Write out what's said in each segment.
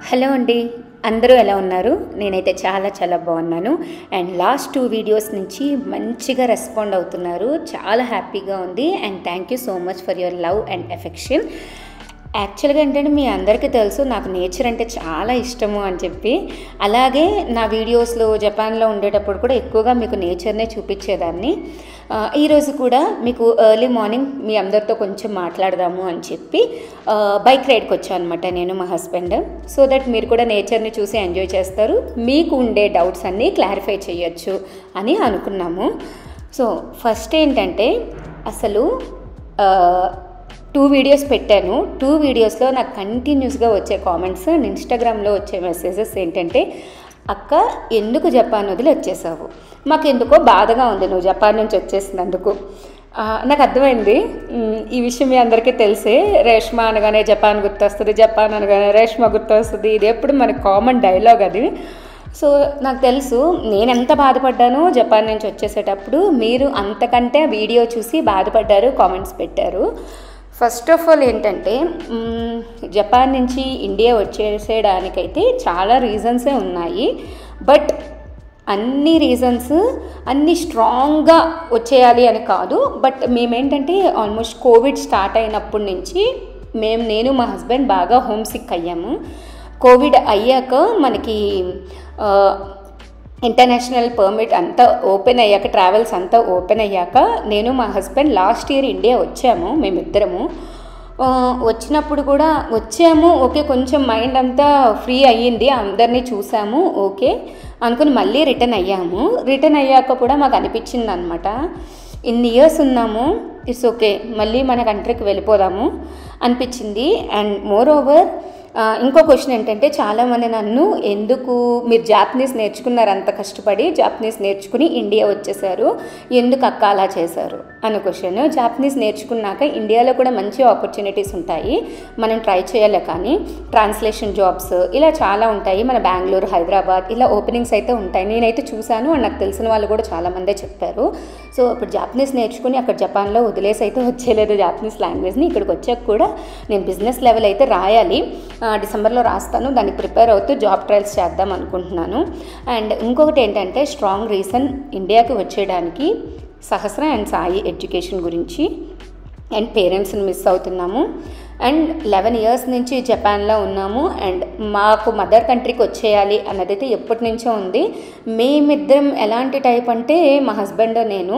hello అండి అందరూ ఎలా ఉన్నారు నేనైతే చాలా చాలా బాగున్నాను అండ్ లాస్ట్ టూ వీడియోస్ నుంచి మంచిగా రెస్పాండ్ అవుతున్నారు చాలా హ్యాపీగా ఉంది and thank you so much for your love and affection యాక్చువల్గా ఏంటంటే మీ అందరికీ తెలుసు నాకు నేచర్ అంటే చాలా ఇష్టము అని చెప్పి అలాగే నా వీడియోస్లో జపాన్లో ఉండేటప్పుడు కూడా ఎక్కువగా మీకు నేచర్నే చూపించేదాన్ని ఆ, ఈరోజు కూడా మీకు ఎర్లీ మార్నింగ్ మీ అందరితో కొంచెం మాట్లాడదాము అని చెప్పి ఆ, బైక్ రైడ్కి వచ్చాను అనమాట నేను మా హస్బెండ్ సో దట్ మీరు కూడా నేచర్ని చూసి ఎంజాయ్ చేస్తారు మీకు ఉండే డౌట్స్ అన్నీ క్లారిఫై చేయొచ్చు అని అనుకున్నాము సో ఫస్ట్ ఏంటంటే అసలు ఆ, టూ వీడియోస్ పెట్టాను టూ వీడియోస్లో నాకు కంటిన్యూస్గా వచ్చే కామెంట్స్ అండ్ ఇన్స్టాగ్రామ్లో వచ్చే మెసేజెస్ ఏంటంటే అక్క ఎందుకు జపాన్ వదిలి వచ్చేసావు మాకు ఎందుకో బాధగా ఉంది నువ్వు జపాన్ నుంచి వచ్చేసినందుకు ఆ, నాకు అర్థమైంది మ్, ఈ విషయం మీ అందరికీ తెలిసే రేష్మ అనగానే జపాన్ గుర్తొస్తుంది జపాన్ అనగానే రేష్మ గుర్తొస్తుంది ఇది ఎప్పుడు మన కామన్ డైలాగ్ అది సో నాకు తెలుసు నేను ఎంత బాధపడ్డానో జపాన్ నుంచి వచ్చేసేటప్పుడు మీరు అంతకంటే వీడియో చూసి బాధపడ్డారు కామెంట్స్ పెట్టారు ఫస్ట్ ఆఫ్ ఆల్ ఏంటంటే మ్, జపాన్ నుంచి ఇండియా వచ్చేసేయడానికైతే చాలా రీజన్సే ఉన్నాయి బట్ అన్ని రీజన్స్ అన్ని స్ట్రాంగ్గా వచ్చేయాలి అని కాదు బట్ మేమేంటంటే ఆల్మోస్ట్ కోవిడ్ స్టార్ట్ అయినప్పటి నుంచి మేము నేను మా హస్బెండ్ బాగా హోమ్ సిక్ అయ్యాము కోవిడ్ అయ్యాక మనకి ఆ, ఇంటర్నేషనల్ పర్మిట్ అంతా ఓపెన్ అయ్యాక ట్రావెల్స్ అంతా ఓపెన్ అయ్యాక నేను మా హస్బెండ్ లాస్ట్ ఇయర్ ఇండియా వచ్చాము మేమిద్దరము ఆ, వచ్చినప్పుడు కూడా వచ్చాము ఓకే కొంచెం మైండ్ అంతా ఫ్రీ అయ్యింది అందరినీ చూసాము ఓకే అనుకుని మళ్ళీ రిటర్న్ అయ్యాము రిటర్న్ అయ్యాక కూడా మాకు అనిపించింది అనమాట ఇన్ని ఇయర్స్ ఉన్నాము ఇట్స్ ఓకే మళ్ళీ మన కంట్రీకి వెళ్ళిపోదాము అనిపించింది అండ్ మోర్ ఓవర్ ఆ, ఇంకో క్వశ్చన్ ఏంటంటే చాలామంది నన్ను ఎందుకు మీరు జాపనీస్ నేర్చుకున్నారు అంత కష్టపడి జాపనీస్ నేర్చుకుని ఇండియా వచ్చేసారు ఎందుకు అక్క అలా చేశారు అన్న క్వశ్చన్ జాపనీస్ నేర్చుకున్నాక ఇండియాలో కూడా మంచి ఆపర్చునిటీస్ ఉంటాయి మనం ట్రై చేయాలి కానీ ట్రాన్స్లేషన్ జాబ్స్ ఇలా చాలా ఉంటాయి మన బెంగళూరు హైదరాబాద్ ఇలా ఓపెనింగ్స్ అయితే ఉంటాయి నేనైతే చూశాను అండ్ నాకు తెలిసిన వాళ్ళు కూడా చాలామందే చెప్పారు సో ఇప్పుడు జాపనీస్ నేర్చుకుని అక్కడ జపాన్లో వదిలేసి అయితే వచ్చేలేదు జాపనీస్ లాంగ్వేజ్ని ఇక్కడికి వచ్చాక కూడా నేను బిజినెస్ లెవెల్ అయితే రాయాలి ఆ, డిసెంబర్లో రాస్తాను దానికి ప్రిపేర్ అవుతూ జాబ్ ట్రయల్స్ చేద్దాం అనుకుంటున్నాను అండ్ ఇంకొకటి ఏంటంటే స్ట్రాంగ్ రీజన్ ఇండియాకి వచ్చేయడానికి సహస్ర అండ్ సాయి ఎడ్యుకేషన్ గురించి అండ్ పేరెంట్స్ని మిస్ అవుతున్నాము అండ్ లెవెన్ ఇయర్స్ నుంచి జపాన్లో ఉన్నాము అండ్ మాకు మదర్ కంట్రీకి వచ్చేయాలి అన్నదైతే ఎప్పటి నుంచో ఉంది మేమిద్దరం ఎలాంటి టైప్ అంటే మా హస్బెండ్ నేను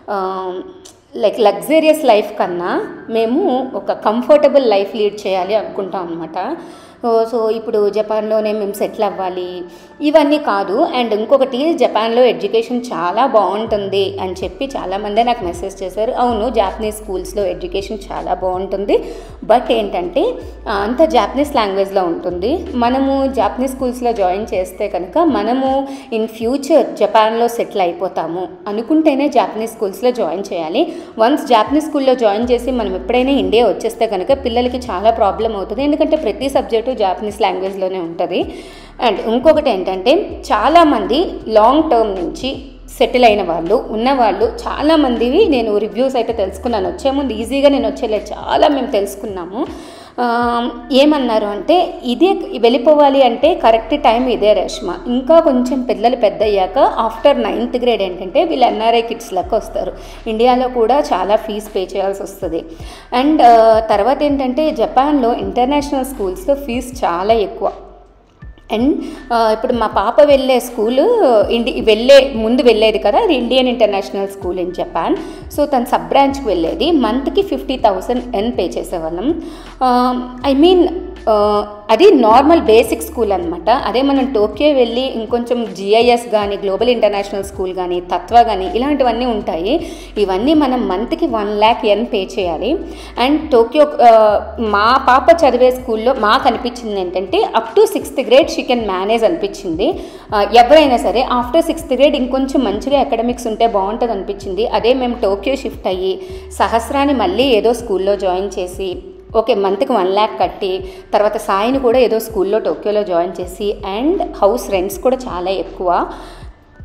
లైక్ లగ్జరియస్ లైఫ్ కన్నా మేము ఒక కంఫర్టబుల్ లైఫ్ లీడ్ చేయాలి అనుకుంటాం అనమాట సో ఇప్పుడు జపాన్లోనే మేము సెటిల్ అవ్వాలి ఇవన్నీ కాదు అండ్ ఇంకొకటి జపాన్లో ఎడ్యుకేషన్ చాలా బాగుంటుంది అని చెప్పి చాలామంది నాకు మెసేజ్ చేశారు అవును జాపనీస్ స్కూల్స్లో ఎడ్యుకేషన్ చాలా బాగుంటుంది బట్ ఏంటంటే ఆ, అంత జాపనీస్ లాంగ్వేజ్లో ఉంటుంది మనము జాపనీస్ స్కూల్స్లో జాయిన్ చేస్తే కనుక మనము ఇన్ ఫ్యూచర్ జపాన్లో సెటిల్ అయిపోతాము అనుకుంటేనే జాపనీస్ స్కూల్స్లో జాయిన్ చేయాలి వన్స్ జాపనీస్ స్కూల్లో జాయిన్ చేసి మనం ఎప్పుడైనా ఇండియా వచ్చేస్తే కనుక పిల్లలకి చాలా ప్రాబ్లం అవుతుంది ఎందుకంటే ప్రతి సబ్జెక్టు జాపనీస్ లాంగ్వేజ్లోనే ఉంటుంది అండ్ ఇంకొకటి ఏంటంటే చాలామంది లాంగ్ టర్మ్ నుంచి సెటిల్ అయిన వాళ్ళు ఉన్నవాళ్ళు చాలామందివి నేను రివ్యూస్ అయితే తెలుసుకున్నాను వచ్చే ముందు ఈజీగా నేను వచ్చేలేదు చాలా మేము తెలుసుకున్నాము ఆ, ఏమన్నారు అంటే ఇదే వెళ్ళిపోవాలి అంటే కరెక్ట్ టైం ఇదే రేష్మ ఇంకా కొంచెం పిల్లలు పెద్ద అయ్యాక ఆఫ్టర్ నైన్త్ గ్రేడ్ ఏంటంటే వీళ్ళు ఎన్ఆర్ఐ కిడ్స్ లెక్క వస్తారు ఇండియాలో కూడా చాలా ఫీజు పే చేయాల్సి వస్తుంది అండ్ ఆ, తర్వాత ఏంటంటే జపాన్లో ఇంటర్నేషనల్ స్కూల్స్లో ఫీజు చాలా ఎక్కువ అండ్ ఆ, ఇప్పుడు మా పాప వెళ్ళే స్కూల్ ఇండి వెళ్ళే ముందు వెళ్ళేది కదా అది Indian international school in Japan so తను సబ్ బ్రాంచ్కి వెళ్ళేది మంత్కి ఫిఫ్టీ థౌసండ్ ఎన్ పే చేసేవాళ్ళం ఐ మీన్ అది నార్మల్ బేసిక్ స్కూల్ అనమాట అదే మనం టోక్యో వెళ్ళి ఇంకొంచెం జిఐఎస్ కానీ గ్లోబల్ ఇంటర్నేషనల్ స్కూల్ కానీ తత్వ కానీ ఇలాంటివన్నీ ఉంటాయి ఇవన్నీ మనం మంత్కి వన్ ల్యాక్ ఎన్ పే చేయాలి అండ్ టోక్యో ఆ, మా పాప చదివే స్కూల్లో మాకు అనిపించింది ఏంటంటే up to sixth grade she can manage అనిపించింది ఆ, ఎవరైనా సరే ఆఫ్టర్ సిక్స్త్ గ్రేడ్ ఇంకొంచెం మంచిగా అకాడమిక్స్ ఉంటే బాగుంటుంది అనిపించింది అదే మేము టోక్యో షిఫ్ట్ అయ్యి సహస్రాన్ని మళ్ళీ ఏదో స్కూల్లో జాయిన్ చేసి ఓకే మంత్కి వన్ ల్యాక్ కట్టి తర్వాత సాయిని కూడా ఏదో స్కూల్లో టోక్యోలో జాయిన్ చేసి అండ్ హౌస్ రెంట్స్ కూడా చాలా ఎక్కువ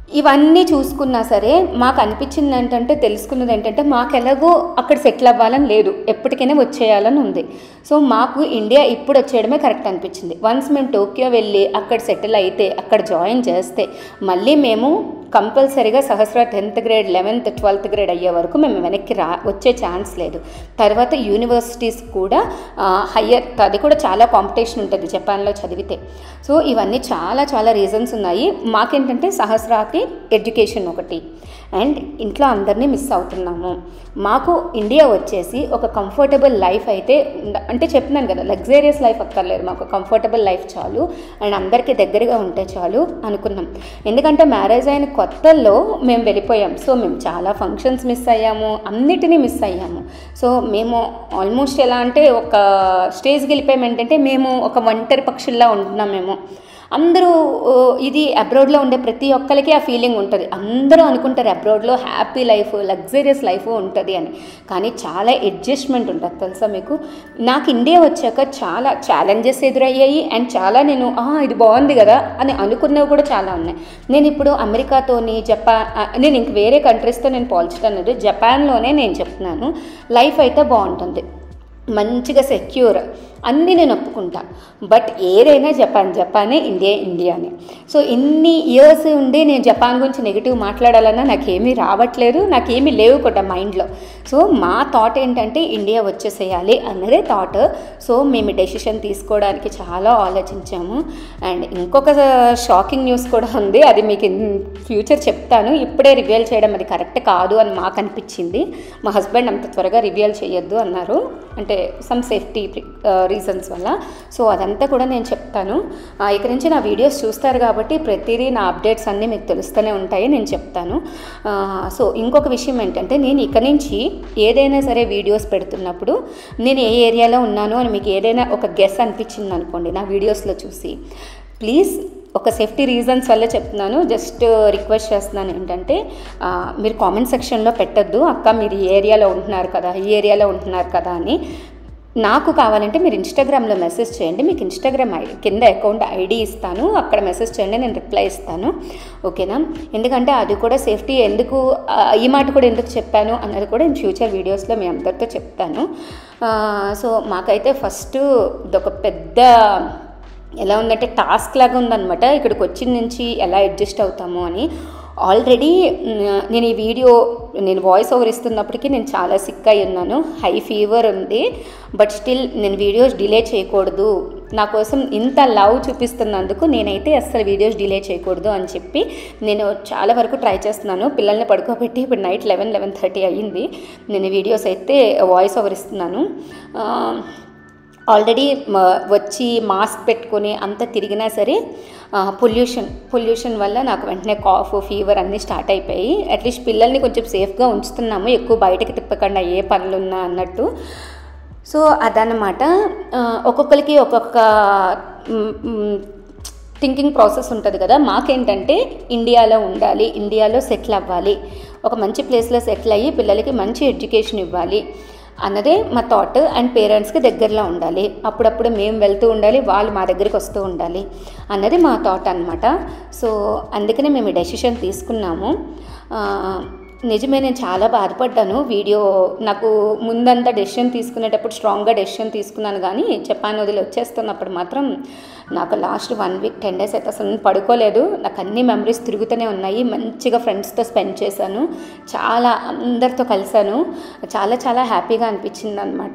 ఇవన్నీ చూసుకున్నా సరే మాకు అనిపించింది ఏంటంటే తెలుసుకున్నది ఏంటంటే మాకు ఎలాగో అక్కడ సెటిల్ అవ్వాలని లేదు ఎప్పటికైనా వచ్చేయాలని ఉంది సో మాకు ఇండియా ఇప్పుడు వచ్చేయడమే కరెక్ట్ అనిపించింది వన్స్ మేము టోక్యో వెళ్ళి అక్కడ సెటిల్ అయితే అక్కడ జాయిన్ చేస్తే మళ్ళీ మేము కంపల్సరీగా Sahasra tenth grade eleventh twelfth grade అయ్యే వరకు మేము వెనక్కి రా వచ్చే ఛాన్స్ లేదు తర్వాత యూనివర్సిటీస్ కూడా హయ్యర్ అది కూడా చాలా కాంపిటీషన్ ఉంటుంది జపాన్లో చదివితే సో ఇవన్నీ చాలా చాలా రీజన్స్ ఉన్నాయి మాకేంటంటే సహస్రాకి ఎడ్యుకేషన్ ఒకటి అండ్ ఇంట్లో అందరినీ మిస్ అవుతున్నాము మాకు ఇండియా వచ్చేసి ఒక కంఫర్టబుల్ లైఫ్ అయితే ఉండ- అంటే చెప్తున్నాను కదా లగ్జరియస్ లైఫ్ అక్కర్లేదు మాకు కంఫర్టబుల్ లైఫ్ చాలు అండ్ అందరికీ దగ్గరగా ఉంటే చాలు అనుకున్నాం ఎందుకంటే మ్యారేజ్ అయిన కొత్తల్లో మేము వెళ్ళిపోయాం సో మేము చాలా ఫంక్షన్స్ మిస్ అయ్యాము అన్నిటినీ మిస్ అయ్యాము సో మేము ఆల్మోస్ట్ ఎలా అంటే ఒక స్టేజ్కి వెళ్ళిపోయాం ఏంటంటే మేము ఒక ఒంటరి పక్షుల్లా ఉంటున్నాం మేము అందరూ ఓ, ఇది అబ్రాడ్లో ఉండే ప్రతి ఒక్కరికి ఆ ఫీలింగ్ ఉంటుంది అందరూ అనుకుంటారు అబ్రాడ్లో హ్యాపీ లైఫ్ లగ్జరియస్ లైఫ్ ఉంటుంది అని కానీ చాలా అడ్జస్ట్మెంట్ ఉంటుంది తెలుసా మీకు నాకు ఇండియా వచ్చాక చాలా ఛాలెంజెస్ ఎదురయ్యాయి అండ్ చాలా నేను "ఆ, ఇది బాగుంది కదా అని అనుకున్నవి కూడా చాలా ఉన్నాయి నేను ఇప్పుడు అమెరికాతోని జపాన్ ఆ, నేను ఇంక వేరే కంట్రీస్తో నేను పోల్చడం లేదు జపాన్లోనే నేను చెప్తున్నాను లైఫ్ అయితే బాగుంటుంది మంచిగా సెక్యూర్ అన్నీ నేను ఒప్పుకుంటా బట్ ఏదైనా జపాన్ జపానే ఇండియా ఇండియానే సో ఇన్ని ఇయర్స్ ఉండి నేను జపాన్ గురించి నెగిటివ్ మాట్లాడాలన్నా నాకేమీ రావట్లేదు నాకేమీ లేవు కూడా మైండ్లో సో మా థాట్ ఏంటంటే ఇండియా వచ్చేసేయాలి అన్నదే థాట్ సో మేము డెసిషన్ తీసుకోవడానికి చాలా ఆలోచించాము అండ్ ఇంకొక షాకింగ్ న్యూస్ కూడా ఉంది అది మీకు ఇన్ ఫ్యూచర్ చెప్తాను ఇప్పుడే రివీల్ చేయడం అది కరెక్ట్ కాదు అని మాకు అనిపించింది మా హస్బెండ్ అంత త్వరగా రివీల్ చేయొద్దు అన్నారు అంటే సమ్ సేఫ్టీ రీజన్స్ వల్ల సో అదంతా కూడా నేను చెప్తాను ఆ, ఇక నుంచి నా వీడియోస్ చూస్తారు కాబట్టి ప్రతిదీ నా అప్డేట్స్ అన్నీ మీకు తెలుస్తూనే ఉంటాయి నేను చెప్తాను ఆ, సో ఇంకొక విషయం ఏంటంటే నేను ఇక నుంచి ఏదైనా సరే వీడియోస్ పెడుతున్నప్పుడు నేను ఏ ఏరియాలో ఉన్నాను అని మీకు ఏదైనా ఒక గెస్ అనిపించింది అనుకోండి నా వీడియోస్లో చూసి ప్లీజ్ ఒక సేఫ్టీ రీజన్స్ వల్ల చెప్తున్నాను జస్ట్ రిక్వెస్ట్ చేస్తున్నాను ఏంటంటే ఆ, మీరు కామెంట్ సెక్షన్లో పెట్టద్దు అక్క మీరు ఈ ఏరియాలో ఉంటున్నారు కదా ఈ ఏరియాలో ఉంటున్నారు కదా అని నాకు కావాలంటే మీరు ఇన్స్టాగ్రామ్లో మెసేజ్ చేయండి మీకు ఇన్స్టాగ్రామ్ ఐడి కింద అకౌంట్ ఐడి ఇస్తాను అక్కడ మెసేజ్ చేయండి నేను రిప్లై ఇస్తాను ఓకేనా ఎందుకంటే అది కూడా సేఫ్టీ ఎందుకు ఆ, ఈ మాట కూడా ఎందుకు చెప్పాను అన్నది కూడా నేను ఫ్యూచర్ వీడియోస్లో మీ అందరితో చెప్తాను ఆ, సో మాకైతే ఫస్ట్ ఇదొక పెద్ద ఎలా ఉందంటే టాస్క్ లాగా ఉందన్నమాట ఇక్కడికి వచ్చిన నుంచి ఎలా అడ్జస్ట్ అవుతాము అని ఆల్రెడీ మ్, నేను ఈ వీడియో నేను వాయిస్ ఓవర్ ఇస్తున్నప్పటికీ నేను చాలా సిక్ అయి ఉన్నాను హై ఫీవర్ ఉంది బట్ స్టిల్ నేను వీడియోస్ డిలే చేయకూడదు నా కోసం ఇంత లవ్ చూపిస్తున్నందుకు నేనైతే అస్సలు వీడియోస్ డిలే చేయకూడదు అని చెప్పి నేను చాలా వరకు ట్రై చేస్తున్నాను పిల్లల్ని పడుకోబెట్టి ఇప్పుడు నైట్ లెవెన్ లెవెన్ థర్టీ అయ్యింది నేను వీడియోస్ అయితే వాయిస్ ఓవర్ ఇస్తున్నాను ఆ, ఆల్రెడీ మ- వచ్చి మాస్క్ పెట్టుకొని అంత తిరిగినా సరే పొల్యూషన్ పొల్యూషన్ వల్ల నాకు వెంటనే కాఫ్ ఫీవర్ అన్నీ స్టార్ట్ అయిపోయి అట్లీస్ట్ పిల్లల్ని కొంచెం సేఫ్గా ఉంచుతున్నాము ఎక్కువ బయటకు తిప్పకుండా ఏ పనులున్నా అన్నట్టు సో అదన్నమాట ఆ, ఒక్కొక్కరికి ఒక్కొక్క మ్, మ్, థింకింగ్ ప్రాసెస్ ఉంటుంది కదా మాకేంటంటే ఇండియాలో ఉండాలి ఇండియాలో సెటిల్ అవ్వాలి ఒక మంచి ప్లేస్లో సెటిల్ అయ్యి పిల్లలకి మంచి ఎడ్యుకేషన్ ఇవ్వాలి అన్నదే మా థాట్ అండ్ పేరెంట్స్కి దగ్గరలో ఉండాలి అప్పుడప్పుడు మేము వెళ్తూ ఉండాలి వాళ్ళు మా దగ్గరికి వస్తూ ఉండాలి అన్నది మా థాట్ అనమాట సో అందుకనే మేము ఈ డెసిషన్ తీసుకున్నాము ఆ, నిజమే నేను చాలా బాధపడ్డాను వీడియో నాకు ముందంతా డెసిషన్ తీసుకునేటప్పుడు స్ట్రాంగ్గా డెసిషన్ తీసుకున్నాను కానీ జపాన్ వదిలి వచ్చేస్తున్నప్పుడు మాత్రం నాకు last one week ten days అయితే అసలు నేను పడుకోలేదు నాకు అన్ని మెమరీస్ తిరుగుతూనే ఉన్నాయి మంచిగా ఫ్రెండ్స్తో స్పెండ్ చేశాను చాలా అందరితో కలిశాను చాలా చాలా హ్యాపీగా అనిపించింది అనమాట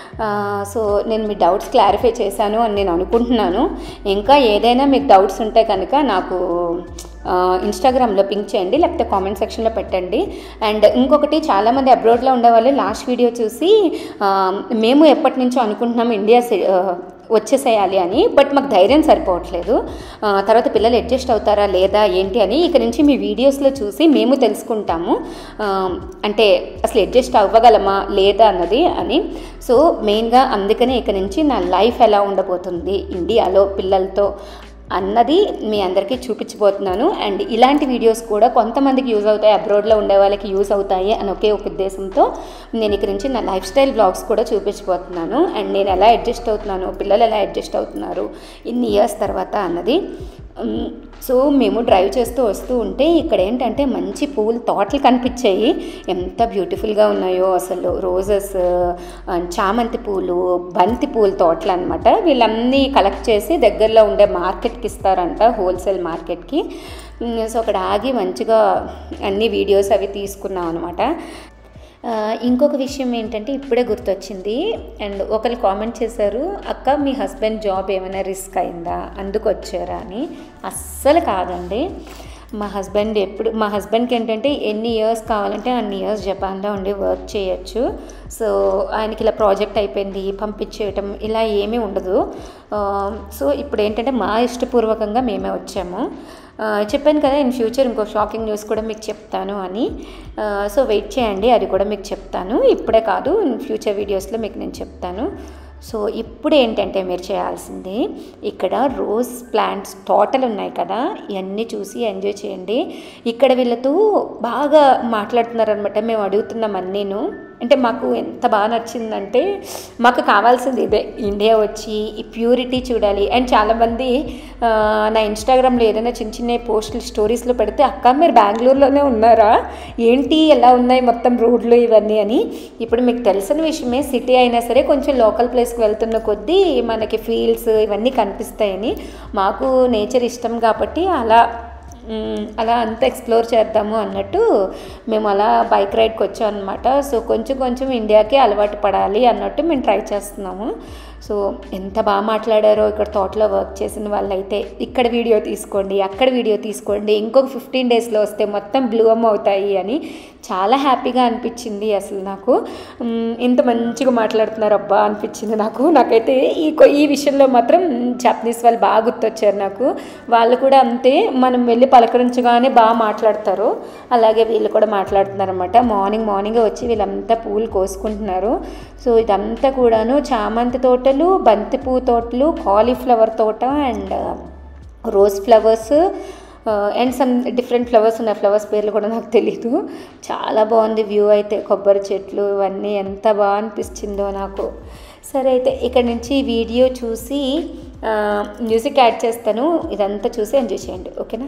సో నేను మీ డౌట్స్ క్లారిఫై చేశాను అని నేను అనుకుంటున్నాను ఇంకా ఏదైనా మీకు డౌట్స్ ఉంటే కనుక నాకు ఆ, ఇన్స్టాగ్రామ్లో పింక్ చేయండి లేకపోతే కామెంట్ సెక్షన్లో పెట్టండి అండ్ ఇంకొకటి చాలామంది అబ్రాడ్లో ఉండేవాళ్ళు లాస్ట్ వీడియో చూసి ఆ, మేము ఎప్పటి నుంచో అనుకుంటున్నాము ఇండియా సె- ఆ, వచ్చేసేయాలి అని బట్ మాకు ధైర్యం సరిపోవట్లేదు ఆ, తర్వాత పిల్లలు అడ్జస్ట్ అవుతారా లేదా ఏంటి అని ఇక నుంచి మీ వీడియోస్లో చూసి మేము తెలుసుకుంటాము ఆ, అంటే అసలు అడ్జస్ట్ అవ్వగలమా లేదా అన్నది అని సో మెయిన్గా అందుకనే ఇక నుంచి నా లైఫ్ ఎలా ఉండబోతుంది ఇండియాలో పిల్లలతో అన్నది మీ అందరికీ చూపించబోతున్నాను అండ్ ఇలాంటి వీడియోస్ కూడా కొంతమందికి యూజ్ అవుతాయి అబ్రాడ్లో ఉండే వాళ్ళకి యూజ్ అవుతాయి అని ఒకే ఒక ఉద్దేశంతో నేను ఇక్కడ నుంచి నా లైఫ్ స్టైల్ బ్లాగ్స్ కూడా చూపించబోతున్నాను అండ్ నేను ఎలా అడ్జస్ట్ అవుతున్నాను పిల్లలు ఎలా అడ్జస్ట్ అవుతున్నారు ఇన్ని ఇయర్స్ తర్వాత అన్నది ఉమ్, సో మేము డ్రైవ్ చేస్తూ వస్తూ ఉంటే ఇక్కడ ఏంటంటే మంచి పూల తోటలు కనిపించాయి ఎంత బ్యూటిఫుల్గా ఉన్నాయో అసలు రోజెస్ ఆ, చామంతి పూలు బంతి పూల తోటలు అనమాట వీళ్ళన్నీ కలెక్ట్ చేసి దగ్గరలో ఉండే మార్కెట్కి ఇస్తారంట హోల్సేల్ మార్కెట్కి ఉమ్, సో అక్కడ ఆగి మంచిగా అన్ని వీడియోస్ అవి తీసుకున్నాం అనమాట ఆ, ఇంకొక విషయం ఏంటంటే ఇప్పుడే గుర్తొచ్చింది అండ్ ఒకరు కామెంట్ చేశారు అక్క మీ హస్బెండ్ జాబ్ ఏమైనా రిస్క్ అయిందా అందుకు వచ్చారా అని అస్సలు కాదండి మా హస్బెండ్ ఎప్పుడు మా హస్బెండ్కి ఏంటంటే ఎన్ని ఇయర్స్ కావాలంటే అన్ని ఇయర్స్ జపాన్లో ఉండి వర్క్ చేయొచ్చు సో ఆయనకి ఇలా ప్రాజెక్ట్ అయిపోయింది పంపించేయటం ఇలా ఏమీ ఉండదు ఆ, సో ఇప్పుడు ఏంటంటే మా ఇష్టపూర్వకంగా మేమే వచ్చాము ఆ, చెప్పాను కదా ఇన్ ఫ్యూచర్ ఇంకో షాకింగ్ న్యూస్ కూడా మీకు చెప్తాను అని ఆ, సో వెయిట్ చేయండి అది కూడా మీకు చెప్తాను ఇప్పుడే కాదు ఇన్ ఫ్యూచర్ వీడియోస్లో మీకు నేను చెప్తాను సో ఇప్పుడు ఏంటంటే మీరు చేయాల్సింది ఇక్కడ రోజ్ ప్లాంట్స్ తోటలు ఉన్నాయి కదా ఇవన్నీ చూసి ఎంజాయ్ చేయండి ఇక్కడ వీళ్ళతో బాగా మాట్లాడుతున్నారనమాట మేము అడుగుతున్నాం అన్నీను అంటే మాకు ఎంత బాగా నచ్చిందంటే మాకు కావాల్సింది ఇదే ఇండియా వచ్చి ఈ ప్యూరిటీ చూడాలి అండ్ చాలామంది ఆ, నా ఇన్స్టాగ్రామ్లో ఏదైనా చిన్న చిన్న పోస్టులు స్టోరీస్లో పెడితే అక్క మీరు బెంగళూరులోనే ఉన్నారా ఏంటి ఎలా ఉన్నాయి మొత్తం రోడ్లు ఇవన్నీ అని ఇప్పుడు మీకు తెలిసిన విషయమే సిటీ అయినా సరే కొంచెం లోకల్ ప్లేస్కి వెళ్తున్న కొద్దీ మనకి ఫీల్డ్స్ ఇవన్నీ కనిపిస్తాయని మాకు నేచర్ ఇష్టం కాబట్టి అలా మ్, అలా అంతా ఎక్స్ప్లోర్ చేద్దాము అన్నట్టు మేము అలా బైక్ రైడ్కి వచ్చాం అనమాట సో కొంచెం కొంచెం ఇండియాకి అలవాటు పడాలి అన్నట్టు మేము ట్రై చేస్తున్నాము సో ఎంత బాగా మాట్లాడారో ఇక్కడ తోటలో వర్క్ చేసిన వాళ్ళైతే ఇక్కడ వీడియో తీసుకోండి అక్కడ వీడియో తీసుకోండి ఇంకొక ఫిఫ్టీన్ డేస్లో వస్తే మొత్తం బ్లూమ్ అవుతాయి అని చాలా హ్యాపీగా అనిపించింది అసలు నాకు మ్, ఇంత మంచిగా మాట్లాడుతున్నారు అబ్బా అనిపించింది నాకు నాకైతే ఈ కొ- ఈ విషయంలో మాత్రం జపనీస్ వాళ్ళు బాగా గుర్తొచ్చారు నాకు వాళ్ళు కూడా అంతే మనం వెళ్ళి పలకరించగానే బాగా మాట్లాడతారు అలాగే వీళ్ళు కూడా మాట్లాడుతున్నారు అనమాట మార్నింగ్ మార్నింగ్ వచ్చి వీళ్ళంతా పూలు కోసుకుంటున్నారు సో ఇదంతా కూడాను చామంతి తోటలు బంతిపూ తోటలు కాలీఫ్లవర్ తోట and rose flowers and some different flowers ఉన్నాయి ఫ్లవర్స్ పేర్లు కూడా నాకు తెలీదు చాలా బాగుంది వ్యూ అయితే కొబ్బరి చెట్లు ఇవన్నీ ఎంత బాగా అనిపించిందో నాకు సరే అయితే ఇక్కడ నుంచి వీడియో చూసి మ్యూజిక్ యాడ్ చేస్తాను ఇదంతా చూసి ఎంజాయ్ చేయండి ఓకేనా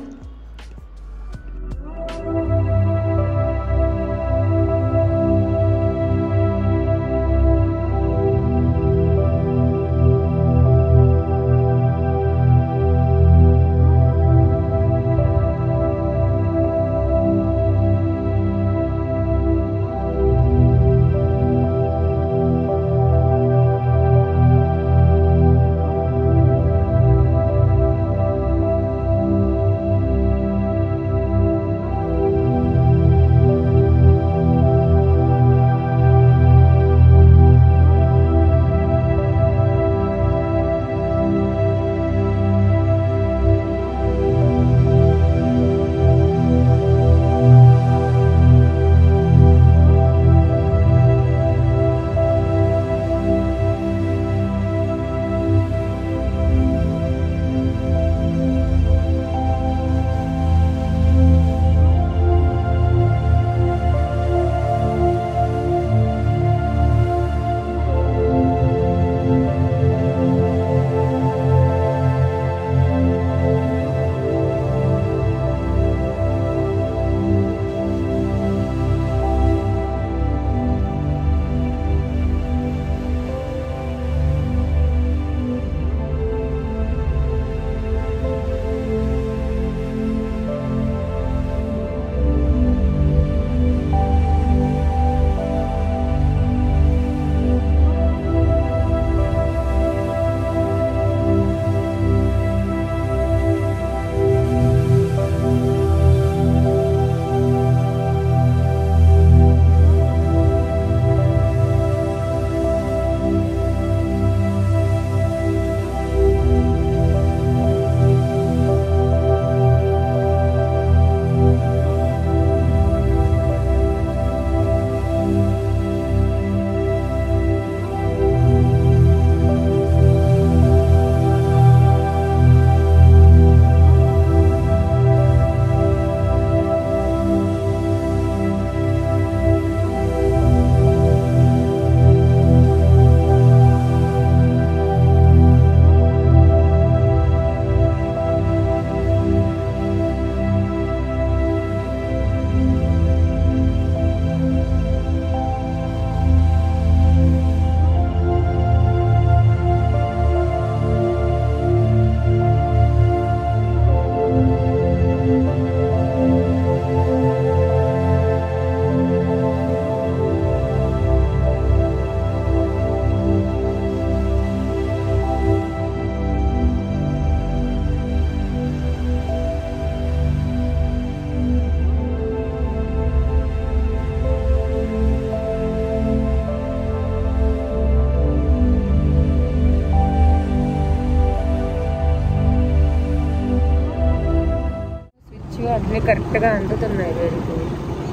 కరెక్ట్గా అందుతున్నాయి వెరీ గుడ్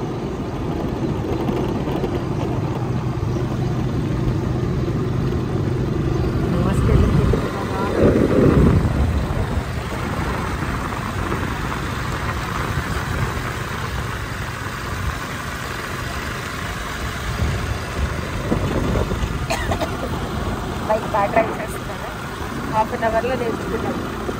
బైక్ బాగా డ్రైవ్ చేస్తున్నాను హాఫ్ అన్ అవర్లో నేర్చుకున్నాను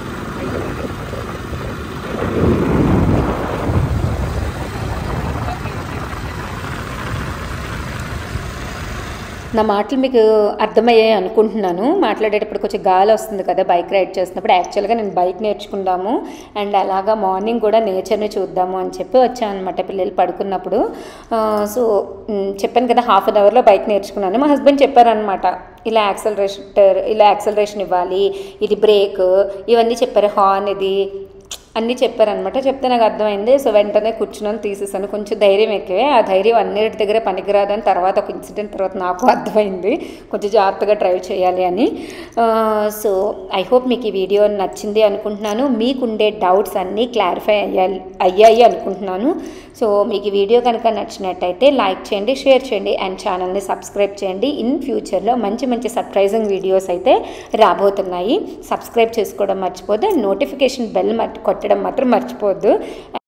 నా మాటలు మీకు అర్థమయ్యాయి అనుకుంటున్నాను మాట్లాడేటప్పుడు కొంచెం గాలి వస్తుంది కదా బైక్ రైడ్ చేస్తున్నప్పుడు యాక్చువల్గా నేను బైక్ నేర్చుకుందాము అండ్ అలాగా మార్నింగ్ కూడా నేచర్ని చూద్దాము అని చెప్పి వచ్చాను అనమాట పిల్లలు పడుకున్నప్పుడు ఆ, సో మ్, చెప్పాను కదా హాఫ్ అన్ అవర్లో బైక్ నేర్చుకున్నాను మా హస్బెండ్ చెప్పారనమాట ఇలా యాక్సలరేటర్ ఇలా యాక్సలరేషన్ ఇవ్వాలి ఇది బ్రేక్ ఇవన్నీ చెప్పారు హార్న్ ఇది అన్నీ చెప్పారనమాట చెప్తే నాకు అర్థమైంది సో వెంటనే కూర్చున్నాను తీసేసాను కొంచెం ధైర్యం ఎక్కువే ఆ ధైర్యం అన్నిటి దగ్గర పనికిరాదని తర్వాత ఒక ఇన్సిడెంట్ తర్వాత నాకు అర్థమైంది కొంచెం జాగ్రత్తగా డ్రైవ్ చేయాలి అని ఆ, సో ఐ హోప్ మీకు ఈ వీడియో నచ్చింది అనుకుంటున్నాను మీకుండే డౌట్స్ అన్నీ క్లారిఫై అయ్యాలి అయ్యాయి అనుకుంటున్నాను సో మీకు ఈ వీడియో కనుక నచ్చినట్టయితే లైక్ చేయండి షేర్ చేయండి అండ్ ఛానల్ని సబ్స్క్రైబ్ చేయండి ఇన్ ఫ్యూచర్లో మంచి మంచి సర్ప్రైజింగ్ వీడియోస్ అయితే రాబోతున్నాయి సబ్స్క్రైబ్ చేసుకోవడం మర్చిపోద్దు అండ్ నోటిఫికేషన్ బెల్ మట్ కొట్టడం మాత్రం మర్చిపోవద్దు